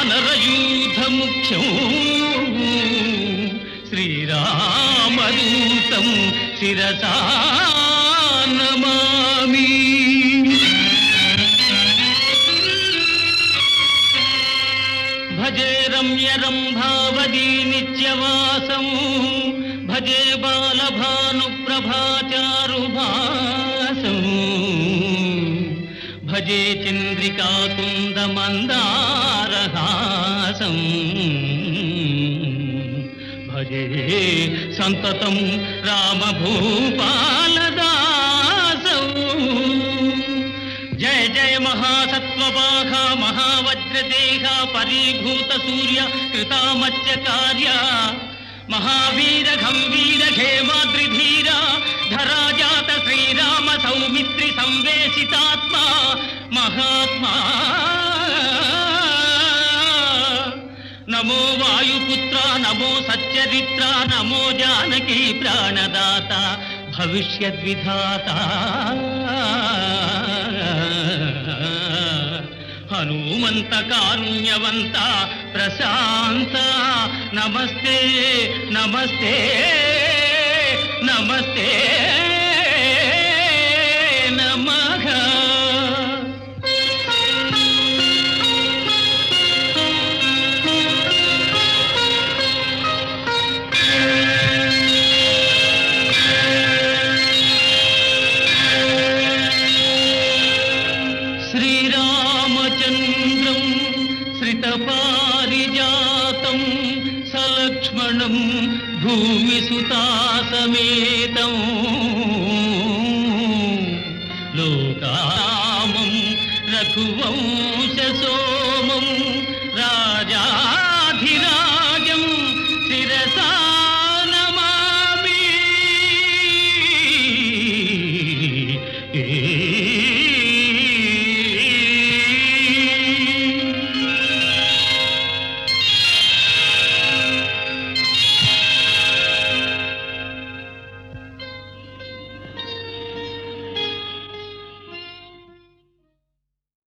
వానరయూథ ముఖ్యం శ్రీరామదూతం శిరసా నమామి భజే రమ్య రంభావదీ నిత్యవాసం భజే బాలభాను ప్రభాచారు భాసం భజే చంద్రికాకుంద మందారహాసం భజే సంతతం రామభూపాలదాసం జయ జయ మహాసత్వపాహ మహావజ్రదేహ పరీభూత సూర్య కృతామత్య కార్య మహావీర గంభీర ఖేమాద్రిధీర ధరాజాత శ్రీరామ సౌమిత్రి సంవేశితాత్మ మహాత్మా నమో వాయుపుత్ర నమో సత్యరిత్ర నమో జానకి ప్రాణదాత భవిష్యద్విధాత హనుమంత కారుణ్యవంత ప్రశాంత నమస్తే నమస్తే నమస్తే నమః శ్రీరామచంద్రం శ్రితపారిజాతం సలక్ష్మణం భూమిసుతాసమేతం లోకామం రఘువంశసో